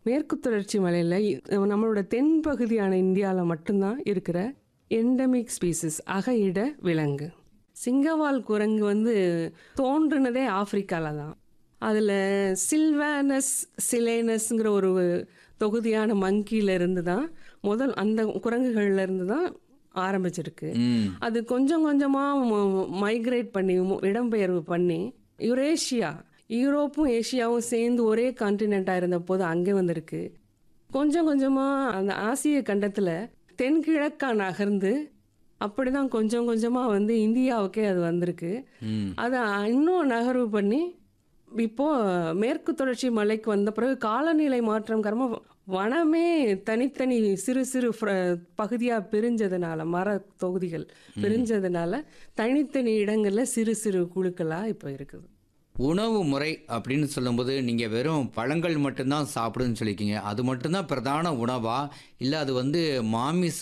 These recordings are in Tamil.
மேற்கு தொடர்ச்சி மலையில் நம்மளோட தென்பகுதியான இந்தியாவில் மட்டும்தான் இருக்கிற எண்டமிக் ஸ்பீசிஸ் அகையிட விலங்கு சிங்கவால் குரங்கு வந்து தோன்றுனதே ஆப்பிரிக்காவில் தான் அதில் சில்வானஸ் சிலேனஸ்ங்கிற ஒரு தொகுதியான மங்கியில இருந்து தான் முதல் அந்த குரங்குகள்ல இருந்து தான் ஆரம்பிச்சிருக்கு ம் அது கொஞ்சம் கொஞ்சமாக மைக்ரேட் பண்ணி மு- இடம்பெயர்வு பண்ணி யுரேஷியா யூரோப்பும் ஏஷியாவும் சேர்ந்து ஒரே கான்டினெண்ட்டாக இருந்த போது அங்கே வந்திருக்கு கொஞ்சம் கொஞ்சமாக அந்த ஆசிய கண்டத்தில் தென்கிழக்கா நகர்ந்து அப்படி தான் கொஞ்சம் கொஞ்சமாக வந்து இந்தியாவுக்கே அது வந்திருக்கு ம் அதை இன்னும் நகர்வு பண்ணி இப்போ மேற்கு தொடர்ச்சி மலைக்கு வந்த பிறகு காலநிலை மாற்றம் காரணமாக வனமே தனித்தனி சிறு சிறு பகுதியாக பிரிஞ்சதுனால மர தொகுதிகள் பிரிஞ்சதுனால தனித்தனி இடங்களில் சிறு சிறு குழுக்களாக இப்போ இருக்குது உணவு முறை அப்படின்னு சொல்லும்போது நீங்கள் வெறும் பழங்கள் மட்டும்தான் சாப்பிடுன்னு சொல்லியிருக்கீங்க அது மட்டும்தான் பிரதான உணவா இல்லை அது வந்து மாமிச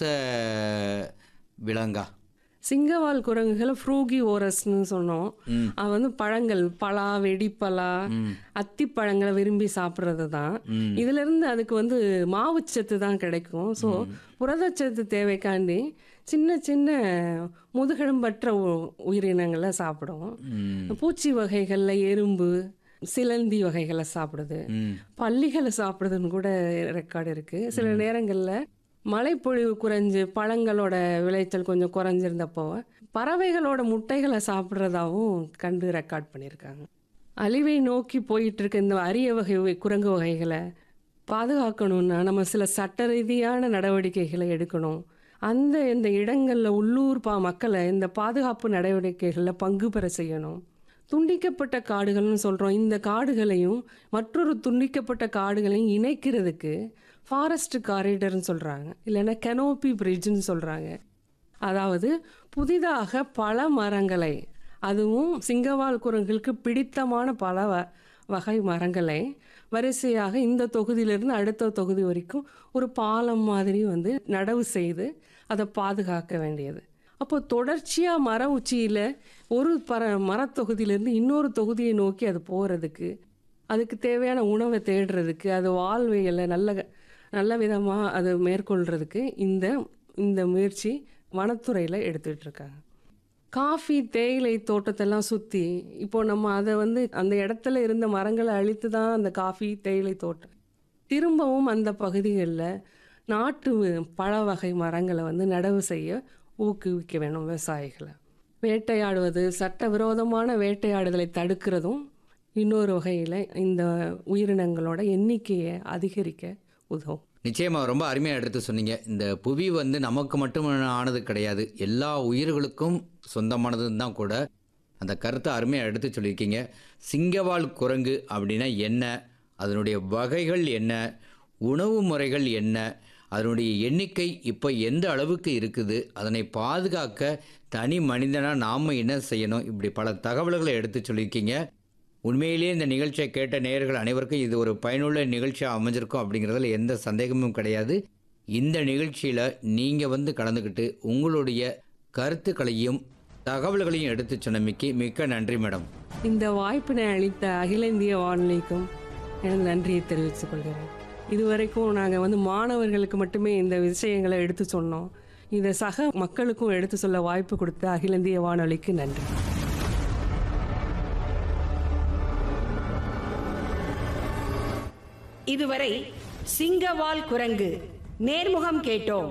விலங்கா சிங்கவால் குரங்குகளை ஃப்ரூகி ஓரஸ்னு சொன்னோம் ம். அது வந்து பழங்கள் பலா வெடிப்பலா ம் அத்திப்பழங்களை விரும்பி சாப்பிட்றது தான் ம். இதுல இருந்து அதுக்கு வந்து மாவுச்சத்து தான் கிடைக்கும் ஸோ புரதச்சத்து தேவைக்காண்டி சின்ன சின்ன முதுகெலும்பற்ற உ- உயிரினங்களை சாப்பிடும் ம் பூச்சி வகைகளில் எறும்பு சிலந்தி வகைகளை சாப்பிடுது ம் பள்ளிகளை சாப்பிடுதுன்னு கூட ரெக்கார்டு இருக்கு சில நேரங்களில் மழைப்பொழிவு குறைஞ்சு பழங்களோட விளைச்சல் கொஞ்சம் குறைஞ்சிருந்தப்போ பறவைகளோட முட்டைகளை சாப்பிட்றதாவும் கண்டு ரெக்கார்ட் பண்ணியிருக்காங்க அழிவை நோக்கி போயிட்டு இருக்க இந்த அரிய வகை வி- குரங்கு வகைகளை பாதுகாக்கணும்னா நம்ம சில சட்ட ரீதியான நடவடிக்கைகளை எடுக்கணும் அந்த இந்த இடங்களில் உள்ளூர் பா மக்களை இந்த பாதுகாப்பு நடவடிக்கைகளில் பங்கு பெற செய்யணும் துண்டிக்கப்பட்ட காடுகள்னு சொல்கிறோம் இந்த காடுகளையும் மற்றொரு துண்டிக்கப்பட்ட காடுகளையும் இணைக்கிறதுக்கு ஃபாரஸ்ட் காரிடர்னு சொல்கிறாங்க இல்லைன்னா கெனோப்பி பிரிட்ஜ்னு சொல்கிறாங்க அதாவது புதிதாக பல மரங்களை அதுவும் சிங்கவால் குரங்குகளுக்கு பிடித்தமான பல வ- வகை மரங்களை வரிசையாக இந்த தொகுதியிலிருந்து அடுத்த தொகுதி வரைக்கும் ஒரு பாலம் மாதிரி வந்து நடவு செய்து அதை பாதுகாக்க வேண்டியது அப்போ தொடர்ச்சியாக மர உச்சியில் ஒரு பர மரத்தொகுதியிலேருந்து இன்னொரு தொகுதியை நோக்கி அது போகிறதுக்கு அதுக்கு தேவையான உணவை தேடுறதுக்கு அது வாழ்வியலை நல்ல நல்ல விதமாக அது மேற்கொள்கிறதுக்கு இந்த இந்த முயற்சி வனத்துறையில் எடுத்துகிட்டு இருக்காங்க காஃபி தேயிலை தோட்டத்தெல்லாம் சுற்றி இப்போ நம்ம அதை வந்து அந்த இடத்துல இருந்த மரங்களை அழித்து தான் அந்த காஃபி தேயிலை தோட்டம் திரும்பவும் அந்த பகுதிகளில் நாட்டு பழ வகை மரங்களை வந்து நடவு செய்ய ஊக்குவிக்க வேணும் விவசாயிகளை வேட்டையாடுவது சட்டவிரோதமான வேட்டையாடுதலை தடுக்கிறதும் இன்னொரு வகையில் இந்த உயிரினங்களோட எண்ணிக்கையை அதிகரிக்க உதவும் நிச்சயமா ரொம்ப அருமையாக எடுத்து சொன்னீங்க இந்த புவி வந்து நமக்கு மட்டும் ஆனது கிடையாது எல்லா உயிர்களுக்கும் சொந்தமானதுன்னு தான் கூட அந்த கருத்தை அருமையாக எடுத்து சொல்லியிருக்கீங்க சிங்கவால் குரங்கு அப்படின்னா என்ன அதனுடைய வகைகள் என்ன உணவு முறைகள் என்ன அதனுடைய எண்ணிக்கை இப்போ எந்த அளவுக்கு இருக்குது அதனை பாதுகாக்க தனி மனிதனாக நாம் என்ன செய்யணும் இப்படி பல தகவல்களை எடுத்து சொல்லியிருக்கீங்க உண்மையிலேயே இந்த நிகழ்ச்சியை கேட்ட நேயர்கள் அனைவருக்கும் இது ஒரு பயனுள்ள நிகழ்ச்சியாக அமைஞ்சிருக்கும் அப்படிங்கிறதுல எந்த சந்தேகமும் கிடையாது இந்த நிகழ்ச்சியில் நீங்கள் வந்து கலந்துக்கிட்டு உங்களுடைய கருத்துக்களையும் தகவல்களையும் எடுத்து சொன்னமைக்கு மிக்க நன்றி மேடம் இந்த வாய்ப்பினை அளித்த அகில இந்திய வானொலிக்கும் எனது நன்றியை தெரிவித்துக் கொள்கிறேன் இதுவரைக்கும் நாங்கள் வந்து மாணவர்களுக்கு மட்டுமே இந்த விஷயங்களை எடுத்து சொன்னோம் இதை சக மக்களுக்கும் எடுத்து சொல்ல வாய்ப்பு கொடுத்த அகில இந்திய வானொலிக்கு நன்றி இதுவரை சிங்கவால் குரங்கு நேர்முகம் கேட்டோம்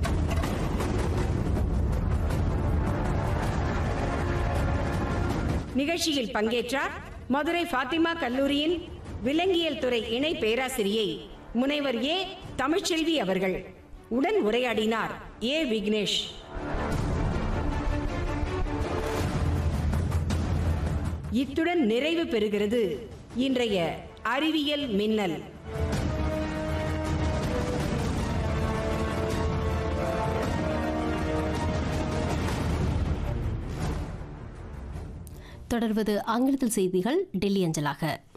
நிகழ்ச்சியில் பங்கேற்றார் மதுரை ஃபாத்திமா கல்லூரியின் விலங்கியல் துறை இணை பேராசிரியை முனைவர் ஏ தமிழ்ச்செல்வி அவர்கள் உடன் உரையாடினார் ஏ விக்னேஷ் இத்துடன் நிறைவு பெறுகிறது இன்றைய அறிவியல் மின்னல் தொடர்வது ஆங்கிலத்தில் செய்திகள் டெல்லி அஞ்சலாக